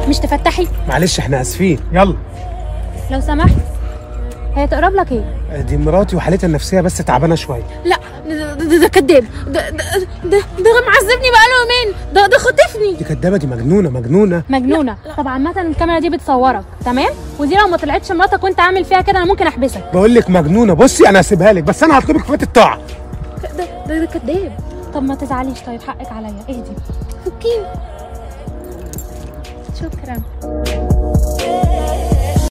مش تفتحي معلش احنا اسفين يلا لو سمحت هي تقرب لك ايه دي مراتي وحالتها النفسيه بس تعبانه شويه لا ده ده, ده كداب ده ده ده, ده معذبني بقاله يومين ده ده خاطفني دي كدابه دي مجنونه مجنونه مجنونه طب عامه الكاميرا دي بتصورك تمام ودي لو ما طلعتش مراتك وانت عامل فيها كده انا ممكن احبسك بقول لك مجنونه بصي انا هسيبها لك بس انا هطلبك في فات الطاعه ده ده, ده كداب طب ما تزعليش طيب حقك عليا اهدي فكيني شكرا